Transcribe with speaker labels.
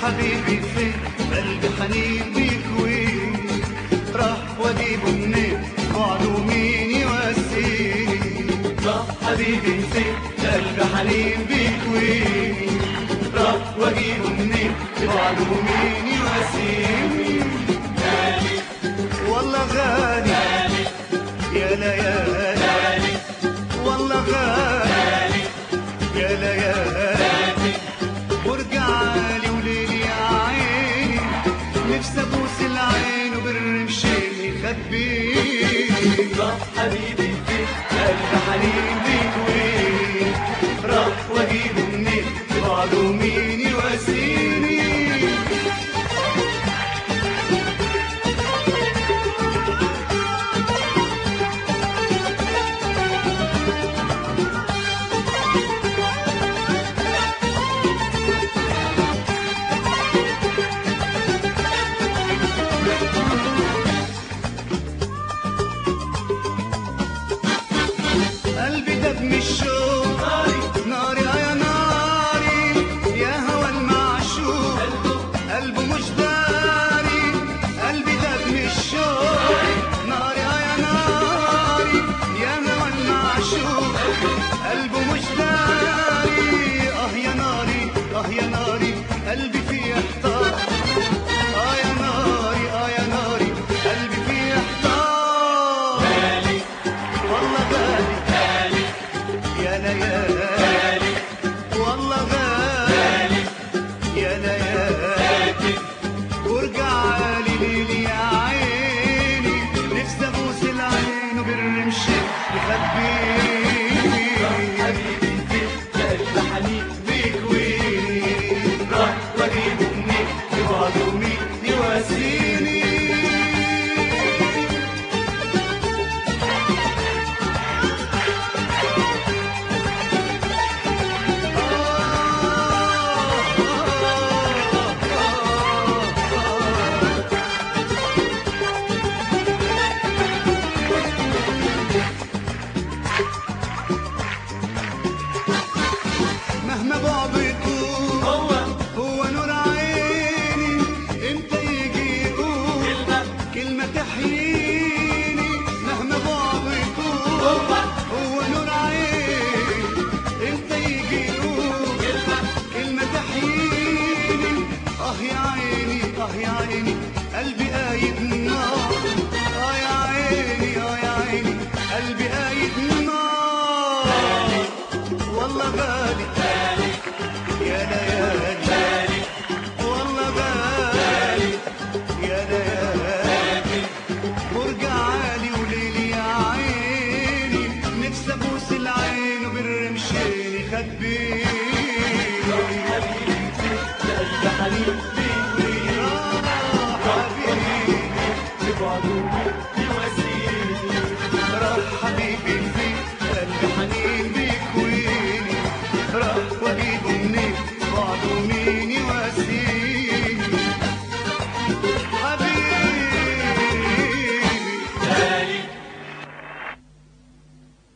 Speaker 1: حبيبي فين قلبي حنين بيك وين راح واجيبه منين بعده مين يواسيني راح حبيبي فين قلبي حنين بيك وين راح واجيبه منين بعده مين يواسيني والله غالي يا ليالي والله غالي يا ليالي وارجع لي وليلي يا عيني نفسي ابوس العين وبالرمشين يخبيني راح حبيبي فين قلبي حنين بيك وين راح واجيبه منين بعده مين يواسيني قلبي دب من الشوق ناري يا ناري يا هوى المعشوق قلبه مش داري قلبي دب من الشوق ناري يا ناري يا هوى المعشوق قلبه مش داري اه يا ناري اه يا ناري قلبي فيه احتار اه يا ناري اه يا ناري قلبي فيه احتار والله غالي يا ليالي والله غالي يا ليالي وارجع لي ليلي يا عيني نفسي ابوس العين وبالرمش يخبيني حبيبي قلب حنين بيك وين راح واجيبه منين يبعده مين يواسيني مهما بعد يطول هو هو نور عيني امتى يجي يقول كلمة كلمة تحييني مهما بعد يطول هو